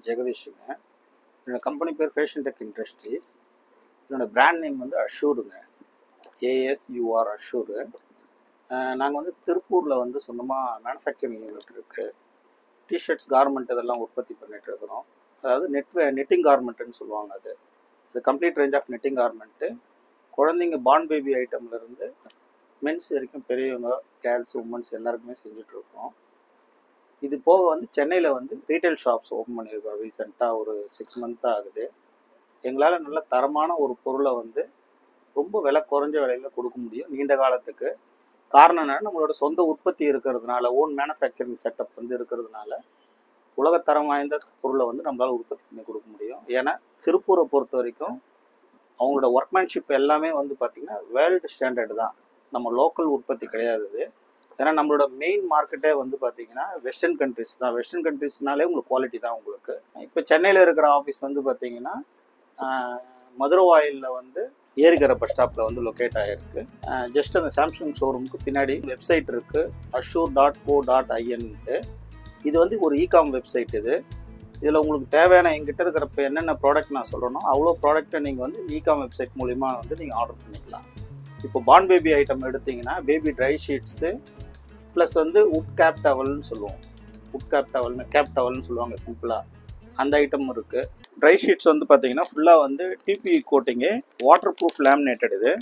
ஜெகதீஷுங்க என்னோடய கம்பெனி பேர் fashion tech industries என்னோடய பிராண்ட் நேம் வந்து அஷூருங்க ஏஎஸ்யூஆர் அஷூரு நாங்கள் வந்து திருப்பூரில் வந்து சொந்தமாக மேனுஃபேக்சரிங் யூனிட் இருக்குது டிஷர்ட்ஸ் கார்மெண்ட் இதெல்லாம் உற்பத்தி பண்ணிட்டு இருக்கிறோம் அதாவது நெட் நெட்டிங் கார்மெண்ட்டுன்னு சொல்லுவாங்க அது அது complete range of knitting garment குழந்தைங்க பார்ன் பேபி ஐட்டம்லேருந்து மென்ஸ் வரைக்கும் பெரியவங்க கேர்ள்ஸ் உமன்ஸ் எல்லாருக்குமே செஞ்சிட்ருக்கோம் இது போக வந்து சென்னையில் வந்து ரீட்டைல் ஷாப்ஸ் ஓப்பன் பண்ணியிருக்கோம் ரீசெண்டாக ஒரு சிக்ஸ் மந்த்தாக ஆகுது எங்களால் நல்ல தரமான ஒரு பொருளை வந்து ரொம்ப விலை குறைஞ்ச விலையில் கொடுக்க முடியும் நீண்ட காலத்துக்கு காரணம் என்னன்னா நம்மளோட சொந்த உற்பத்தி இருக்கிறதுனால ஓன் மேனுஃபேக்சரிங் செட்டப் வந்து இருக்கிறதுனால உலகத்தரம் வாய்ந்த பொருளை வந்து நம்மளால் உற்பத்தி பண்ணி கொடுக்க முடியும் ஏன்னா திருப்பூரை பொறுத்த வரைக்கும் அவங்களோட ஒர்க்மேன்ஷிப் எல்லாமே வந்து பார்த்திங்கன்னா வேர்ல்டு ஸ்டாண்டர்டு தான் நம்ம லோக்கல் உற்பத்தி கிடையாது இது ஏன்னா நம்மளோட மெயின் மார்க்கெட்டே வந்து பார்த்தீங்கன்னா வெஸ்டர்ன் கண்ட்ரிஸ் தான் வெஸ்டர்ன் கண்ட்ரிஸ்னாலே உங்களுக்கு குவாலிட்டி தான் உங்களுக்கு இப்போ சென்னையில் இருக்கிற ஆஃபீஸ் வந்து பார்த்தீங்கன்னா மதுரவாயிலில் வந்து ஏரிகரை பஸ் ஸ்டாப்பில் வந்து லொக்கேட் ஆகிருக்கு ஜஸ்ட் அந்த சாம்சங் ஷோரூமுக்கு பின்னாடி வெப்சைட் இருக்குது அஷூர் டாட் கோ டாட் ஐஎன்ட்டு இது வந்து ஒரு இகாம் வெப்சைட் இது இதில் உங்களுக்கு தேவையான எங்கிட்ட இருக்கிற இப்போ என்னென்ன ப்ராடக்ட் நான் சொல்கிறேனோ அவ்வளோ ப்ராடக்ட்டை நீங்கள் வந்து இகாம் வெப்சைட் மூலிமா வந்து நீங்கள் ஆர்டர் பண்ணிக்கலாம் இப்போ பான் பேபி ஐட்டம் எடுத்தீங்கன்னா பேபி ட்ரை ஷீட்ஸு ப்ளஸ் வந்து உட் கேப் டவல்னு சொல்லுவோம் உட் கேப் டவல்னு கேப் டவல்னு சொல்லுவாங்க சிம்பிளாக அந்த ஐட்டம் இருக்குது ட்ரை ஷீட்ஸ் வந்து பார்த்தீங்கன்னா ஃபுல்லாக வந்து டிபி கோட்டிங்கு வாட்டர் ப்ரூஃப் லேமினேட்டட் இது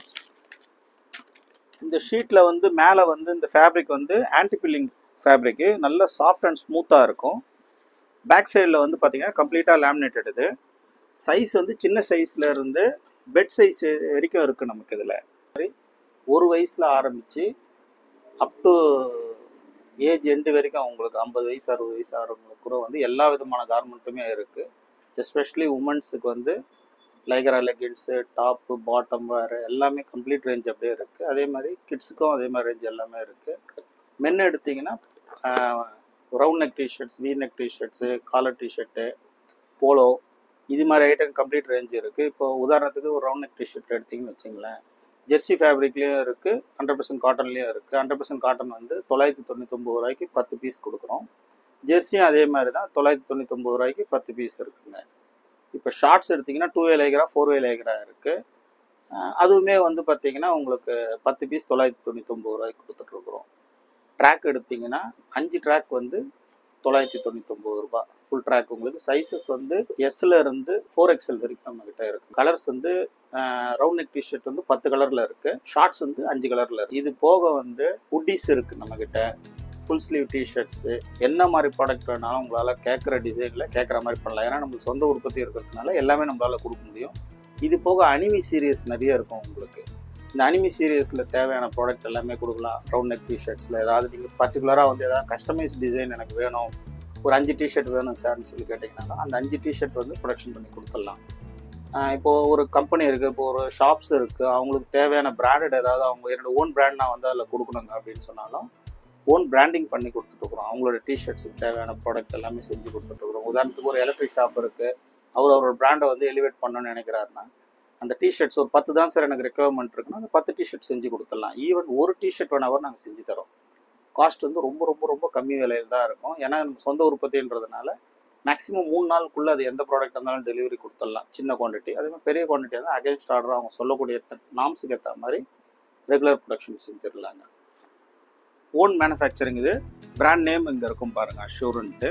இந்த ஷீட்டில் வந்து மேலே வந்து இந்த ஃபேப்ரிக் வந்து ஆன்டிபில்லிங் ஃபேப்ரிக்கு நல்ல சாஃப்ட் அண்ட் ஸ்மூத்தாக இருக்கும் பேக் சைடில் வந்து பார்த்தீங்கன்னா கம்ப்ளீட்டாக லேமினேட்டட் இது சைஸ் வந்து சின்ன சைஸில் இருந்து பெட் சைஸ் வரைக்கும் இருக்குது நமக்கு இதில் ஒரு வயசில் ஆரம்பித்து அப் டு ஏஜ் எண்டு வரைக்கும் உங்களுக்கு ஐம்பது வயசு அறுபது வயசு ஆகிறவங்களுக்கு கூட வந்து எல்லா விதமான கார்மெண்ட்டுமே இருக்குது எஸ்பெஷலி உமன்ஸுக்கு வந்து லைகரா லெகின்ஸு டாப்பு பாட்டம் வேறு எல்லாமே கம்ப்ளீட் ரேஞ்ச் அப்படியே இருக்குது அதே மாதிரி கிட்ஸுக்கும் அதே மாதிரி ரேஞ்ச் எல்லாமே இருக்குது மென் எடுத்திங்கன்னா round neck T shirts V neck T shirts collar T shirt polo இது மாதிரி ஐட்டம் கம்ப்ளீட் ரேஞ்ச் இருக்குது இப்போ உதாரணத்துக்கு ஒரு ரவுண்ட் நெக் டிஷர்ட் எடுத்திங்கன்னு வச்சிங்களேன் ஜெர்சி ஃபேப்ரிக்லேயும் இருக்குது ஹண்ட்ரட் பர்சன்ட் காட்டன்லேயும் இருக்குது ஹண்ட்ரட் பர்சன்ட் காட்டன் வந்து தொள்ளாயிரத்தி தொண்ணூத்தொம்பது ரூபாய்க்கு பத்து பீஸ் கொடுக்குறோம் ஜெர்சியும் அதே மாதிரி தான் தொள்ளாயிரத்தி தொண்ணூத்தொம்பது ரூபாய்க்கு பத்து பீஸ் இருக்குங்க இப்போ ஷார்ட்ஸ் எடுத்திங்கன்னா டூ வே லேகரா ஃபோர் வே லேகரா இருக்குது அதுவுமே வந்து பார்த்திங்கன்னா உங்களுக்கு பத்து பீஸ் தொள்ளாயிரத்தி தொண்ணூத்தொம்பது ரூபாய்க்கு கொடுத்துட்ருக்குறோம் ட்ராக் எடுத்திங்கன்னா அஞ்சு ட்ராக் வந்து தொள்ளாயிரத்தி தொண்ணூத்தொம்பது ரூபா ஃபுல் ட்ராக் உங்களுக்கு சைஸஸ் வந்து எஸ்ல இருந்து ஃபோர் எக்ஸ்எல் வரைக்கும் நம்மக்கிட்ட இருக்குது கலர்ஸ் வந்து ரவுண்ட் நெக் டிஷர்ட் வந்து பத்து கலரில் இருக்குது ஷார்ட்ஸ் வந்து அஞ்சு கலரில் இருக்குது இது போக வந்து உட்டிஸ் இருக்குது நம்மக்கிட்ட ஃபுல் ஸ்லீவ் டிஷர்ட்ஸு என்ன மாதிரி ப்ராடக்ட் வேணாலும் உங்களால் கேட்குற டிசைனில் கேட்குற மாதிரி பண்ணலாம் ஏன்னா நம்மளுக்கு சொந்த உற்பத்தி இருக்கிறதுனால எல்லாமே நம்மளால் கொடுக்க முடியும் இது போக அனிமி சீரியஸ் நிறைய இருக்கும் உங்களுக்கு இந்த அனிமி சீரியஸில் தேவையான ப்ராடக்ட் எல்லாமே கொடுக்கலாம் ரவுண்ட் நெக் டிஷர்ட்ஸில் ஏதாவது நீங்கள் பர்டிகுலராக வந்து ஏதாவது கஸ்டமைஸ் டிசைன் எனக்கு வேணும் ஒரு அஞ்சு டிஷர்ட் வேணும் சார்னு சொல்லி கேட்டிங்கன்னா அந்த அஞ்சு டிஷர்ட் வந்து ப்ரொடக்ஷன் பண்ணி கொடுத்துடலாம் இப்போது ஒரு கம்பெனி இருக்குது இப்போ ஒரு ஷாப்ஸ் இருக்குது அவங்களுக்கு தேவையான பிராண்டட் ஏதாவது அவங்க என்னோட ஓன் பிராண்ட் நான் வந்து அதில் கொடுக்கணுங்க அப்படின்னு சொன்னாலும் ஓன் பிராண்டிங் பண்ணி கொடுத்துட்ருக்குறோம் அவங்களோட டிஷர்ட்ஸுக்கு தேவையான ப்ராடக்ட் எல்லாமே செஞ்சு கொடுத்துட்ருக்குறோம் உதாரணத்துக்கு ஒரு எலக்ட்ரிக் ஷாப் இருக்குது அவர் அவரோட பிராண்டை வந்து எலிவேட் பண்ணணும்னு நினைக்கிறாருன்னா அந்த டிஷர்ட்ஸ் ஒரு பத்து தான் சார் எனக்கு ரெக்குவயர்மெண்ட் இருக்குன்னா அந்த பத்து டிஷர்ட் செஞ்சு கொடுத்துடலாம் ஈவன் ஒரு டிஷர்ட் ஒன் ஹவர் நாங்கள் செஞ்சு தரோம் காஸ்ட் வந்து ரொம்ப ரொம்ப ரொம்ப கம்மி விலையில் தான் இருக்கும் ஏன்னா நம்ம சொந்த உற்பத்தின்றதுனால மேக்ஸிமம் மூணு நாளுக்குள்ளே அது எந்த ப்ராடக்ட் இருந்தாலும் டெலிவரி கொடுத்துடலாம் சின்ன குவான்டிட்டி அதே மாதிரி பெரிய குவான்டிட்டி வந்து அகேன்ஸ்ட் ஆர்டர் அவங்க சொல்லக்கூடிய நாம்ஸுக்கு ஏற்ற மாதிரி ரெகுலர் ப்ரொடக்ஷன் செஞ்சிடலாங்க ஓன் மேனுஃபேக்சரிங் இது பிராண்ட் நேம் இங்கே இருக்கும் பாருங்கள் அஷூரன்ட்டு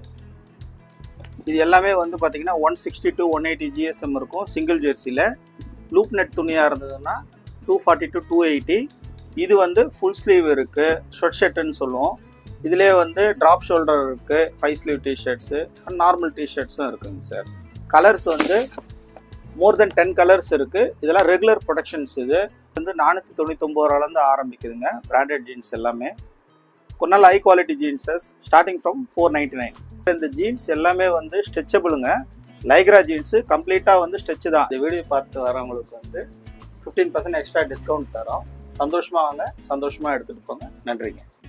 இது எல்லாமே வந்து பார்த்தீங்கன்னா one sixty to one eighty GSM இருக்கும் சிங்கிள் ஜெர்சியில் லூப் நெட் துணியாக இருந்ததுன்னா two forty to two eighty இது வந்து ஃபுல் ஸ்லீவ் இருக்குது ஷொட் ஷர்ட்டுன்னு சொல்லுவோம் இதிலே வந்து ட்ராப் ஷோல்டர் இருக்குது ஃபைவ் ஸ்லீவ் டிஷர்ட்ஸு நார்மல் டிஷர்ட்ஸும் இருக்குங்க சார் கலர்ஸ் வந்து மோர் தென் டென் கலர்ஸ் இருக்குது இதெல்லாம் ரெகுலர் ப்ரொடக்ஷன்ஸ் இது வந்து நானூற்றி தொண்ணூத்தொம்பது ரூபாலேருந்து ஆரம்பிக்குதுங்க பிராண்டட் ஜீன்ஸ் எல்லாமே கொஞ்ச நாள் high quality jeanses starting from four ninety nine இந்த ஜீன்ஸ் எல்லாமே வந்து ஸ்ட்ரெச்சபிளுங்க லைக்ரா ஜீன்ஸு கம்ப்ளீட்டாக வந்து ஸ்ட்ரெச்சு தான் இந்த வீடியோ பார்த்து வரவங்களுக்கு வந்து ஃபிஃப்டீன் பர்சன்ட் எக்ஸ்ட்ரா டிஸ்கவுண்ட் தரோம் சந்தோஷமாக வாங்க சந்தோஷமாக எடுத்துகிட்டு போங்க நன்றிங்க